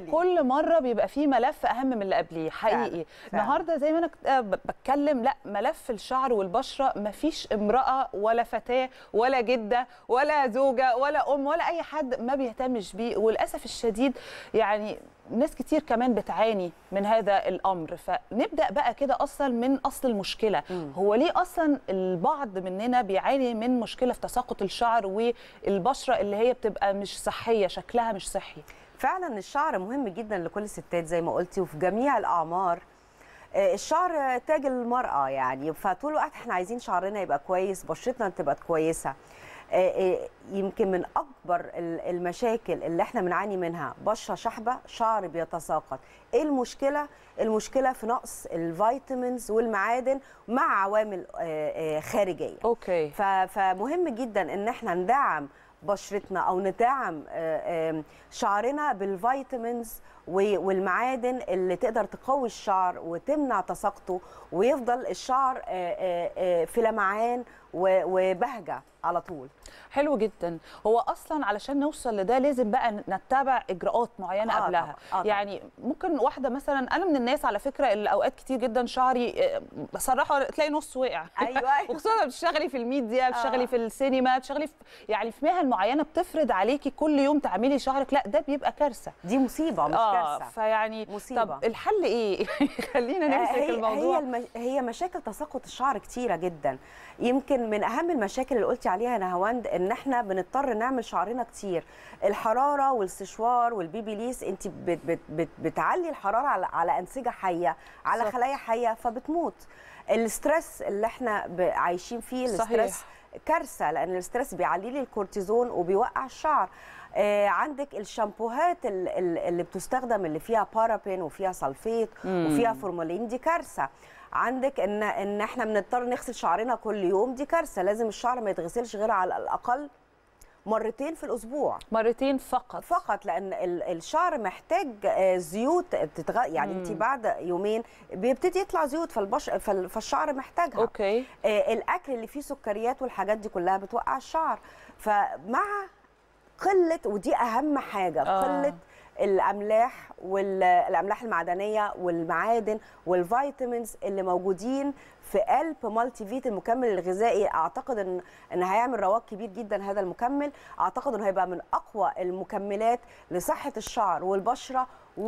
لي. كل مره بيبقى فيه ملف اهم من اللي قبليه حقيقي فعلا. النهارده زي ما انا كنت- آه ب- بتكلم لا ملف الشعر والبشره مفيش امراه ولا فتاه ولا جده ولا زوجه ولا ام ولا اي حد ما بيهتمش بيه وللاسف الشديد يعني ناس كتير كمان بتعاني من هذا الامر فنبدا بقى كده اصلا من اصل المشكله هو ليه اصلا البعض مننا بيعاني من مشكله في تساقط الشعر والبشره اللي هي بتبقى مش صحيه شكلها مش صحي فعلا الشعر مهم جدا لكل الستات زي ما قلتي وفي جميع الاعمار آه، الشعر تاج المرأة يعني فطول الوقت احنا عايزين شعرنا يبقى كويس بشرتنا تبقى كويسة آه، آه، يمكن من أكبر ال- المشاكل اللي احنا بنعاني منها بشرة شحبة شعر بيتساقط ايه المشكلة؟ المشكلة في نقص الفيتامينز والمعادن مع عوامل آه، آه، خارجية اوكي ف- فمهم جدا ان احنا ندعم بشرتنا او ندعم آه، آم، شعرنا بالفيتامينز و- والمعادن اللي تقدر تقوي الشعر وتمنع تساقطه ويفضل الشعر آه، آه، آه، في لمعان و- وبهجه على طول حلو جدا هو اصلا علشان نوصل لده لازم بقى نتبع اجراءات معينه آه قبلها طبعاً، آه طبعاً. يعني ممكن واحده مثلا انا من الناس على فكره اللي اوقات كتير جدا شعري آه، بصراحه تلاقي نص وقع أيوة. وخصوصا بتشتغلي في الميديا بتشتغلي آه. في السينما بتشتغلي في يعني في مهن معينه بتفرض عليكي كل يوم تعملي شعرك لا ده بيبقى كارثه دي مصيبه مش اه كارثه فيعني مصيبة. طب الحل ايه خلينا نمسك هي الموضوع هي, المش... هي مشاكل تساقط الشعر كتيره جدا يمكن من اهم المشاكل اللي قلتي عليها يا نهاوند ان احنا بنضطر نعمل شعرنا كتير الحراره والسشوار والبيبيليس انت بت... بت... بت... بتعلي الحراره على, على انسجه حيه على صح. خلايا حيه فبتموت الستريس اللي احنا ب... عايشين فيه صحيح. الستريس كارثه لان الستريس بيعلي لي الكورتيزون وبيوقع الشعر آه عندك الشامبوهات ال- ال- اللي بتستخدم اللي فيها بارابين وفيها سلفيت وفيها فورمالين دي كارثه عندك ان ان احنا بنضطر نغسل شعرنا كل يوم دي كارثه لازم الشعر ما يتغسلش غير على الاقل مرتين في الاسبوع مرتين فقط فقط لان ال- الشعر محتاج آه، زيوت تتغ... يعني انت بعد يومين بيبتدي يطلع زيوت فالبش... فال- فالشعر محتاجها اوكي آه، الاكل اللي فيه سكريات والحاجات دي كلها بتوقع الشعر فمع قله ودي اهم حاجه آه. قله الاملاح والاملاح المعدنيه والمعادن والفيتامينز اللي موجودين في قلب مالتي فيت المكمل الغذائي اعتقد ان ان هيعمل رواج كبير جدا هذا المكمل اعتقد انه هيبقى من اقوى المكملات لصحه الشعر والبشره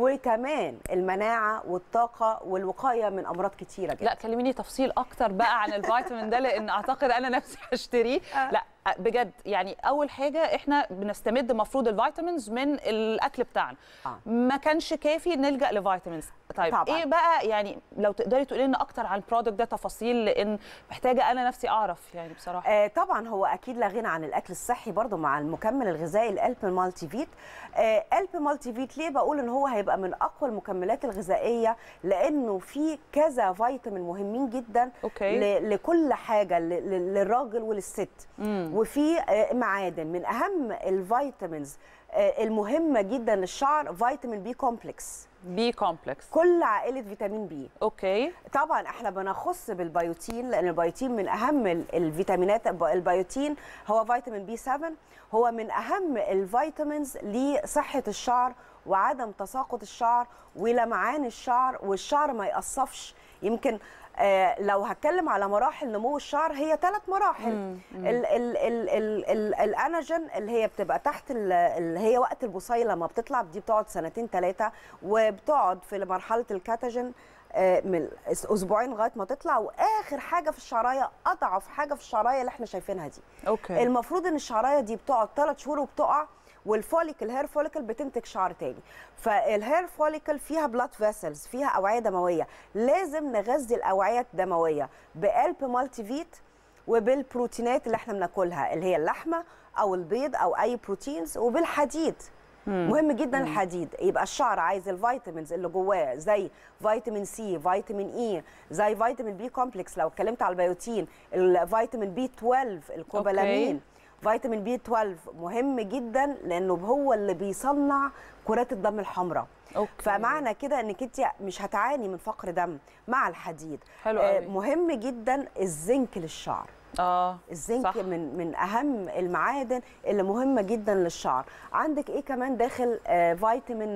وكمان المناعه والطاقه والوقايه من امراض كتيره جدا لا كلميني تفصيل اكتر بقى عن الفيتامين ده لان اعتقد انا نفسي هشتريه لا بجد يعني اول حاجه احنا بنستمد مفروض الفيتامينز من الاكل بتاعنا آه. ما كانش كافي نلجا لفيتامينز طيب طبعاً. ايه بقى يعني لو تقدري تقولي لنا اكتر عن البرودكت ده تفاصيل لان محتاجه انا نفسي اعرف يعني بصراحه آه طبعا هو اكيد لا غنى عن الاكل الصحي برضو مع المكمل الغذائي الالب مالتي فيت آه الب مالتي فيت ليه بقول ان هو هيبقى من اقوى المكملات الغذائيه لانه فيه كذا فيتامين مهمين جدا أوكي. ل- لكل حاجه ل- ل- للراجل وللست وفي آه معادن من اهم الفيتامينز آه المهمه جدا للشعر فيتامين بي كومبلكس بي كومبلكس كل عائله فيتامين بي اوكي طبعا احنا بنخص بالبيوتين لان البيوتين من اهم ال- الفيتامينات الب- البيوتين هو فيتامين بي 7 هو من اهم الفيتامينز لصحه الشعر وعدم تساقط الشعر ولمعان الشعر والشعر ما يقصفش يمكن آه لو هتكلم على مراحل نمو الشعر هي ثلاث مراحل ال ال ال ال ال الاناجين اللي هي بتبقى تحت ال- اللي هي وقت البصيله لما بتطلع دي بتقعد سنتين ثلاثه وبتقعد في مرحله الكاتاجين آه، من اسبوعين لغايه ما تطلع واخر حاجه في الشعرايه اضعف حاجه في الشعرايه اللي احنا شايفينها دي اوكي المفروض ان الشعرايه دي بتقعد ثلاث شهور وبتقع والفوليكل هير فوليكل بتنتج شعر تاني فالهير فوليكل فيها بلاد فيسلز فيها اوعيه دمويه لازم نغذي الاوعيه الدمويه بقلب مالتي فيت وبالبروتينات اللي احنا بناكلها اللي هي اللحمه او البيض او اي بروتينز وبالحديد مهم جدا الحديد يبقى الشعر عايز الفيتامينز اللي جواه زي فيتامين سي فيتامين اي زي فيتامين بي كومبلكس لو اتكلمت على البيوتين الفيتامين بي 12 الكوبالامين فيتامين بي 12 مهم جدا لانه هو اللي بيصنع كرات الدم الحمراء أوكي. فمعنى كده انك انت مش هتعاني من فقر دم مع الحديد حلو آه، قوي. مهم جدا الزنك للشعر اه الزنك صح. من من اهم المعادن اللي مهمه جدا للشعر عندك ايه كمان داخل آه فيتامين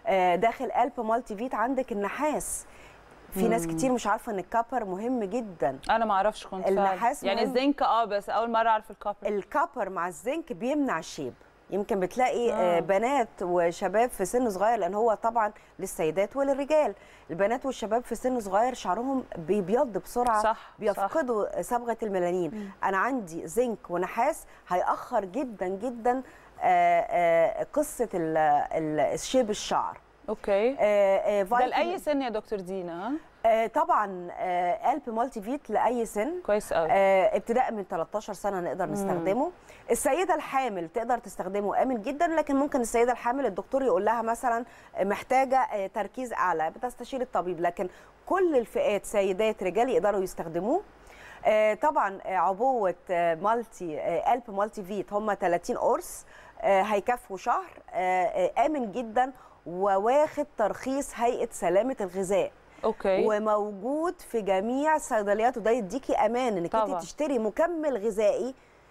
آه، داخل الب مالتي فيت عندك النحاس في ناس كتير مش عارفه ان الكابر مهم جدا انا ما اعرفش كنت فعلا. النحاس يعني مهم. الزنك اه بس اول مره اعرف الكوبر الكابر مع الزنك بيمنع الشيب يمكن بتلاقي آه. آه. بنات وشباب في سن صغير لان هو طبعا للسيدات وللرجال البنات والشباب في سن صغير شعرهم بيبيض بسرعه صح، بيفقدوا صبغه الميلانين انا عندي زنك ونحاس هيأخر جدا جدا آه، آه، قصه ال- ال- شيب الشعر اوكي آه، آه، ده فيتامين- لاي سن يا دكتور دينا ها آه، طبعا آه، قلب مالتي فيت لاي سن كويس قوي آه، ابتداء من 13 سنه نقدر نستخدمه السيده الحامل تقدر تستخدمه امن جدا لكن ممكن السيده الحامل الدكتور يقول لها مثلا محتاجه آه، تركيز اعلى بتستشير الطبيب لكن كل الفئات سيدات رجال يقدروا يستخدموه آه، طبعا آه، عبوه آه، مالتي آه، قلب مالتي فيت هم 30 قرص آه، هيكفوا شهر آه، آه، امن جدا وواخد ترخيص هيئه سلامه الغذاء اوكي وموجود في جميع الصيدليات وده يديكي امان انك طبعا. انت تشتري مكمل غذائي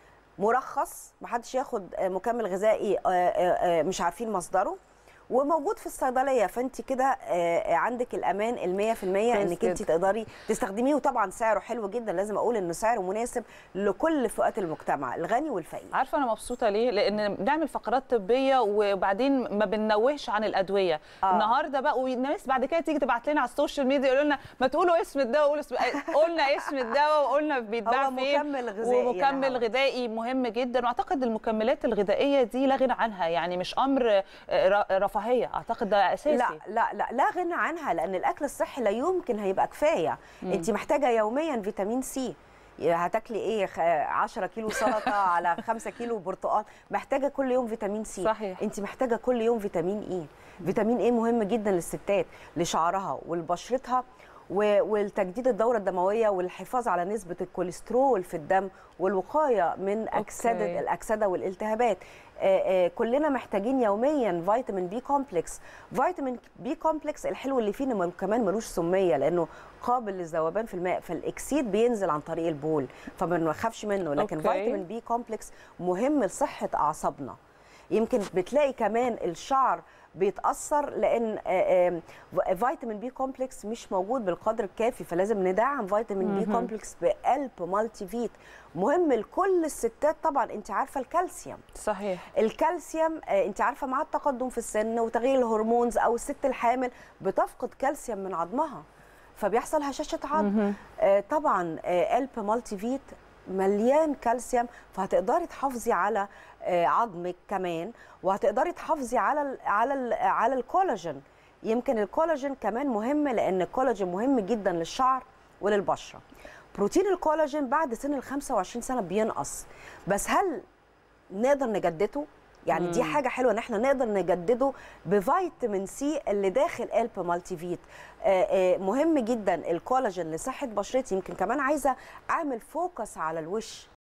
مرخص محدش ياخد آه، مكمل غذائي آه، آه، آه، مش عارفين مصدره وموجود في الصيدليه فانت كده آه، آه، عندك الامان ال 100% انك انت جدا. تقدري تستخدميه وطبعا سعره حلو جدا لازم اقول انه سعره مناسب لكل فئات المجتمع الغني والفقير عارفه انا مبسوطه ليه لان بنعمل فقرات طبيه وبعدين ما بننوهش عن الادويه آه. آه. النهارده بقى والناس بعد كده تيجي تبعت لنا على السوشيال ميديا يقولوا لنا ما تقولوا اسم الدواء قولوا اسم قلنا اسم الدواء وقلنا بيتباع هو فين مكمل غذائي ومكمل نعم. غذائي مهم جدا واعتقد المكملات الغذائيه دي لا غنى عنها يعني مش امر آه، ر- رفاهيه اعتقد ده اساسي لا لا لا لا غنى عنها لان الاكل الصحي لا يمكن هيبقى كفايه انت محتاجه يوميا فيتامين سي هتاكلي ايه خ- 10 كيلو سلطه على 5 كيلو برتقال محتاجه كل يوم فيتامين سي صحيح. انت محتاجه كل يوم فيتامين اي فيتامين اي مهم جدا للستات لشعرها ولبشرتها و- والتجديد الدوره الدمويه والحفاظ على نسبه الكوليسترول في الدم والوقايه من اكسده أوكي. الاكسده والالتهابات آه، آه، كلنا محتاجين يوميا فيتامين بي كومبلكس فيتامين بي كومبلكس الحلو اللي فيه انه كمان ملوش سميه لانه قابل للذوبان في الماء فالاكسيد بينزل عن طريق البول فما نخافش منه لكن أوكي. فيتامين بي كومبلكس مهم لصحه اعصابنا يمكن بتلاقي كمان الشعر بيتاثر لان آه، آه، فيتامين بي كومبلكس مش موجود بالقدر الكافي فلازم ندعم فيتامين بي كومبلكس بقلب مالتي فيت مهم لكل الستات طبعا انت عارفه الكالسيوم صحيح الكالسيوم آه، انت عارفه مع التقدم في السن وتغيير الهرمونز او الست الحامل بتفقد كالسيوم من عظمها فبيحصل هشاشه عظم آه، طبعا آه، قلب مالتي فيت مليان كالسيوم فهتقدري تحافظي على آه، عظمك كمان وهتقدري تحافظي على ال على ال على الكولاجين يمكن الكولاجين كمان مهم لان الكولاجين مهم جدا للشعر وللبشره بروتين الكولاجين بعد سن ال 25 سنه بينقص بس هل نقدر نجدده يعني دي حاجه حلوه ان احنا نقدر نجدده بفيتامين سي اللي داخل قلب مالتي فيت آه، آه، مهم جدا الكولاجين لصحه بشرتي يمكن كمان عايزه اعمل فوكس على الوش